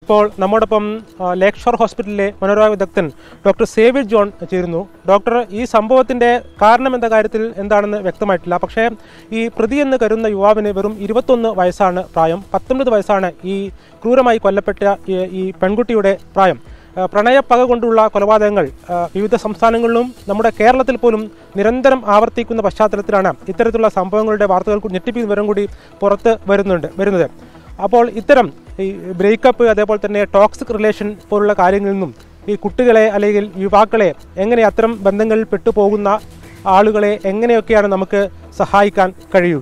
ഇപ്പോൾ നമ്മോടൊപ്പം ആ, ലേക്ക് ഷോർ ഹോസ്പിറ്റലിലെ മനോരോഗ വിദഗ്ധൻ ഡോക്ടർ സേവ്യർ ജോൺ ചേരുന്നു ഡോക്ടർ ഈ സംഭവത്തിന്റെ കാരണം എന്ന കാര്യത്തിൽ എന്താണെന്ന് വ്യക്തമായിട്ടില്ല പക്ഷേ ഈ പ്രതി എന്ന് കരുതുന്ന യുവാവിന് വെറും ഇരുപത്തൊന്ന് വയസ്സാണ് പ്രായം പത്തൊൻപത് വയസ്സാണ് ഈ ക്രൂരമായി കൊല്ലപ്പെട്ട ഈ- ഈ പെൺകുട്ടിയുടെ പ്രായം ആ, പ്രണയപ്പക കൊണ്ടുള്ള കൊലപാതകങ്ങൾ ആ, വിവിധ സംസ്ഥാനങ്ങളിലും നമ്മുടെ കേരളത്തിൽ പോലും നിരന്തരം ആവർത്തിക്കുന്ന പശ്ചാത്തലത്തിലാണ് ഇത്തരത്തിലുള്ള സംഭവങ്ങളുടെ വാർത്തകൾ കൂ- ഞെട്ടിപ്പിക്കുന്ന വിവരം കൂടി പുറത്ത് വരുന്നുണ്ട് വരുന്നത് അപ്പോൾ ഇത്തരം ഈ ബ്രേക്കപ്പ് അതേപോലെ തന്നെ ടോക്സിക് റിലേഷൻ പോലുള്ള കാര്യങ്ങളിൽ നിന്നും ഈ കുട്ടികളെ അല്ലെങ്കിൽ യുവാക്കളെ എങ്ങനെ അത്തരം ബന്ധങ്ങളിൽ പെട്ടുപോകുന്ന ആളുകളെ എങ്ങനെയൊക്കെയാണ് നമുക്ക് സഹായിക്കാൻ കഴിയുക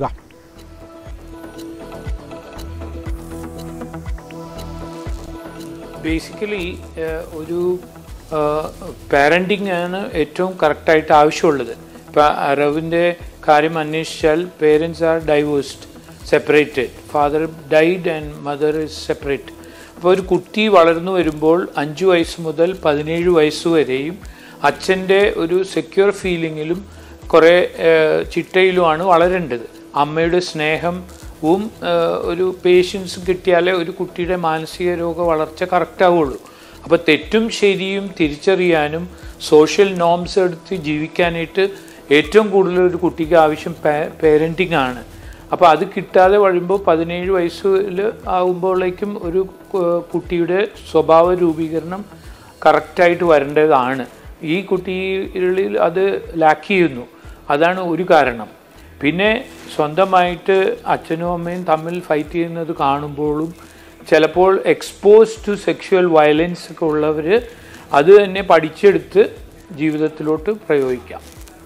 ബേസിക്കലി ഒരു പാരൻറ്റിങ് ആണ് ഏറ്റവും കറക്റ്റായിട്ട് ആവശ്യമുള്ളത് ഇപ്പം അറവിൻ്റെ കാര്യം അന്വേഷിച്ചാൽ parents are divorced separated father died and mother is separate അപ്പോൾ ഒരു കുട്ടി വളർന്നു വരുമ്പോൾ അഞ്ച് വയസ്സ് മുതൽ പതിനേഴ് വയസ്സ് വരെയും അച്ഛൻ്റെ ഒരു സെക്യൂർ ഫീലിങ്ങിലും കുറേ ഏഹ്, ചിട്ടയിലുമാണ് വളരേണ്ടത് അമ്മയുടെ സ്നേഹവും ഏഹ്, ഒരു പേഷ്യൻസ് കിട്ടിയാലേ ഒരു കുട്ടിയുടെ മാനസിക രോഗ വളർച്ച കറക്റ്റ് ആവുള്ളൂ അപ്പോൾ തെറ്റും ശരിയും തിരിച്ചറിയാനും സോഷ്യൽ നോംസ് എടുത്ത് ജീവിക്കാനായിട്ട് ഏറ്റവും കൂടുതൽ ഒരു കുട്ടിക്ക് ആവശ്യം പേരൻറ്റിംഗ് ആണ് അപ്പോൾ അത് കിട്ടാതെ വരുമ്പോൾ പതിനേഴ് വയസ്സിൽ ആകുമ്പോഴേക്കും ഒരു കു- കുട്ടിയുടെ സ്വഭാവ രൂപീകരണം കറക്റ്റായിട്ട് വരേണ്ടതാണ് ഈ കുട്ടികളിൽ അത് ലാക്ക് ചെയ്യുന്നു അതാണ് ഒരു കാരണം പിന്നെ സ്വന്തമായിട്ട് അച്ഛനും അമ്മയും തമ്മിൽ ഫൈറ്റ് ചെയ്യുന്നത് കാണുമ്പോഴും ചിലപ്പോൾ എക്സ്പോസ് ടു സെക്ഷുവൽ വയലൻസ് ഒക്കെ ഉള്ളവർ അത് തന്നെ പഠിച്ചെടുത്ത് ജീവിതത്തിലോട്ട് പ്രയോഗിക്കാം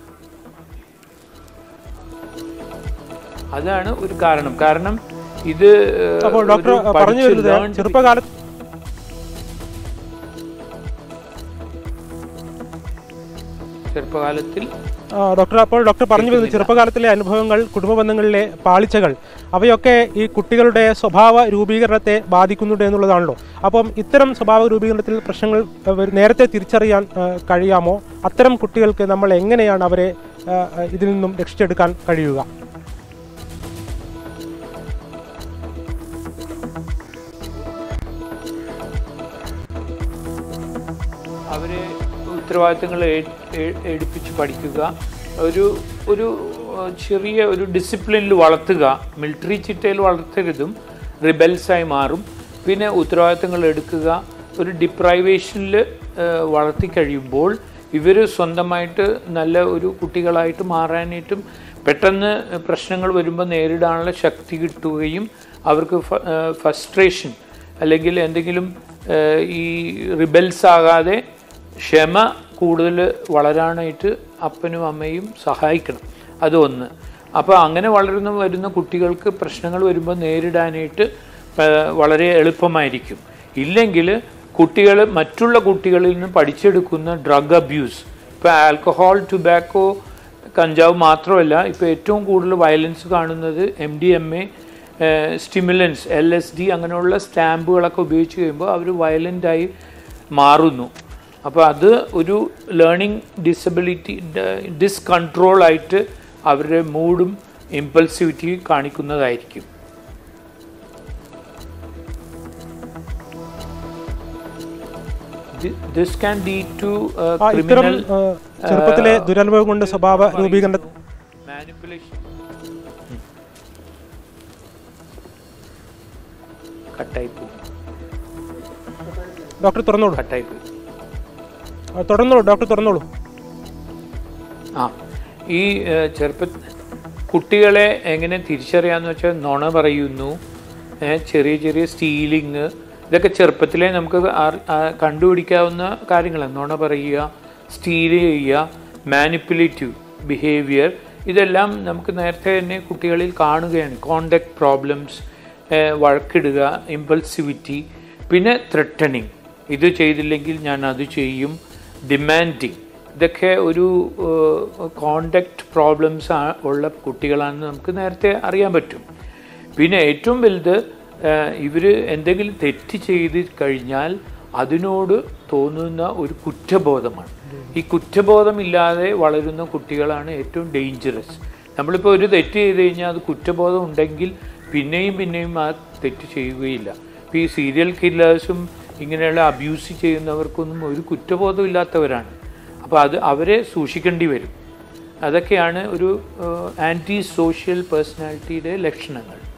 അതാണ് ഒരു കാരണം കാരണം ഇത് ഏഹ്, അപ്പോൾ ഡോക്ടർ ഒരു പറഞ്ഞു പഠിച്ച് വരുന്നത് learned ചെറുപ്പകാലത്ത് ചെറുപ്പകാലത്തിൽ ആ, ഡോക്ടർ അപ്പോൾ ഡോക്ടർ പറഞ്ഞു വരുന്നത് ചെറുപ്പകാലത്തിലെ അനുഭവങ്ങൾ കുടുംബ ബന്ധങ്ങളിലെ പാളിച്ചകൾ അവയൊക്കെ ഈ കുട്ടികളുടെ സ്വഭാവ രൂപീകരണത്തെ ബാധിക്കുന്നുണ്ട് എന്നുള്ളതാണല്ലോ അപ്പം ഇത്തരം സ്വഭാവ രൂപീകരണത്തിൽ പ്രശ്നങ്ങൾ ആ, വരു- നേരത്തെ തിരിച്ചറിയാൻ ആ, കഴിയാമോ അത്തരം കുട്ടികൾക്ക് നമ്മൾ എങ്ങനെയാണ് അവരെ ആ, ആ, ഇതിൽ നിന്നും രക്ഷിച്ചെടുക്കാൻ കഴിയുക അവരെ ഉത്തരവാദിത്തങ്ങൾ ഏ- ഏ- എടുപ്പിച്ച് പഠിക്കുക ഒരു ഒരു ഏഹ്, ചെറിയ ഒരു ഡിസിപ്ലിനിൽ വളർത്തുക മിലിറ്ററി ചിട്ടയിൽ വളർത്തരുതും റിബൽസായി മാറും പിന്നെ ഉത്തരവാദിത്തങ്ങൾ എടുക്കുക ഒരു ഡിപ്രൈവേഷനിൽ വളർത്തി കഴിയുമ്പോൾ ഇവർ സ്വന്തമായിട്ട് നല്ല ഒരു കുട്ടികളായിട്ട് മാറാനായിട്ടും പെട്ടെന്ന് പ്രശ്നങ്ങൾ വരുമ്പോൾ നേരിടാനുള്ള ശക്തി കിട്ടുകയും അവർക്ക് ഫസ്ട്രേഷൻ അല്ലെങ്കിൽ എന്തെങ്കിലും ഏഹ്, ഈ റിബൽസ് ആകാതെ ക്ഷമ കൂടുതൽ വളരാനായിട്ട് അപ്പനും അമ്മയും സഹായിക്കണം അത് ഒന്ന് അപ്പോൾ അങ്ങനെ വളർന്നു വരുന്ന കുട്ടികൾക്ക് പ്രശ്നങ്ങൾ വരുമ്പോൾ നേരിടാനായിട്ട് ഏഹ്, വളരെ എളുപ്പമായിരിക്കും ഇല്ലെങ്കിൽ കുട്ടികൾ മറ്റുള്ള കുട്ടികളിൽ നിന്ന് പഠിച്ചെടുക്കുന്ന ഡ്രഗ് അബ്യൂസ് ഇപ്പോൾ ആൽക്കഹോൾ ടുബാക്കോ കഞ്ചാവ് മാത്രമല്ല ഇപ്പോൾ ഏറ്റവും കൂടുതൽ വയലൻസ് കാണുന്നത് M D M A stimulants L S D അങ്ങനെയുള്ള സ്റ്റാമ്പുകളൊക്കെ ഉപയോഗിച്ച് കഴിയുമ്പോൾ അവർ വയലൻ്റായി മാറുന്നു അപ്പോൾ അത് ഒരു ലേണിംഗ് ഡിസബിലിറ്റി ഡിസ്കൺട്രോൾ ആയിട്ട് അവരുടെ മൂഡും ഇമ്പൾസിവിറ്റി കാണിക്കുന്നതായിരിക്കും this can lead to ah, ഇത്തരം ക്രിമിനൽ ആ, ചെറുപ്പത്തിലെ ദുരനുഭവം കൊണ്ട് സ്വഭാവ രൂപീകരണ മാനിപ്പുലേഷൻ കട്ടായി പോകും ഡോക്ടർ തുറന്നോളൂ കട്ടായി പോയി ആ, തുടർന്നോളൂ ഡോക്ടർ തുറന്നോളൂ ആ ഈ ഏഹ്, ചെറുപ്പ കുട്ടികളെ എങ്ങനെ തിരിച്ചറിയാന്ന് വെച്ചാൽ നുണ പറയുന്നു ഏഹ്, ചെറിയ ചെറിയ സ്റ്റീലിങ് ഇതൊക്കെ ചെറുപ്പത്തിലേ നമുക്ക് അറി- ആ, കണ്ടുപിടിക്കാവുന്ന കാര്യങ്ങളാണ് നുണ പറയുക സ്റ്റീൽ ചെയ്യുക മാനിപ്പുലേറ്റീവ് ബിഹേവിയർ ഇതെല്ലാം നമുക്ക് നേരത്തെ തന്നെ കുട്ടികളിൽ കാണുകയാണ് കോണ്ടാക്ട് പ്രോബ്ലംസ് വഴക്കിടുക ഇമ്പൾസിവിറ്റി പിന്നെ ത്രെട്ടണിങ് ഇത് ചെയ്തില്ലെങ്കിൽ ഞാൻ അത് ചെയ്യും ഡിമാൻഡിങ് ഇതൊക്കെ ഒരു കോണ്ടാക്ട് പ്രോബ്ലംസ് ഉള്ള കുട്ടികളാണെന്ന് നമുക്ക് നേരത്തെ അറിയാൻ പറ്റും പിന്നെ ഏറ്റവും വലുത് ഇവർ എന്തെങ്കിലും തെറ്റ് ചെയ്ത് കഴിഞ്ഞാൽ അതിനോട് തോന്നുന്ന ഒരു കുറ്റബോധമാണ് ഈ കുറ്റബോധമില്ലാതെ വളരുന്ന കുട്ടികളാണ് ഏറ്റവും ഡേഞ്ചറസ് നമ്മളിപ്പോൾ ഒരു തെറ്റ് ചെയ്ത് കഴിഞ്ഞാൽ അത് കുറ്റബോധം ഉണ്ടെങ്കിൽ പിന്നെയും പിന്നെയും ആ തെറ്റ് ചെയ്യുകയില്ല ഇപ്പോൾ ഈ സീരിയൽ കില്ലേഴ്സും ഇങ്ങനെയുള്ള അബ്യൂസ് ചെയ്യുന്നവർക്കൊന്നും ഒരു കുറ്റബോധം ഇല്ലാത്തവരാണ് അപ്പോൾ അത് അവരെ സൂക്ഷിക്കേണ്ടി വരും അതൊക്കെയാണ് ഒരു ആൻറ്റി സോഷ്യൽ പേഴ്സണാലിറ്റിയുടെ ലക്ഷണങ്ങൾ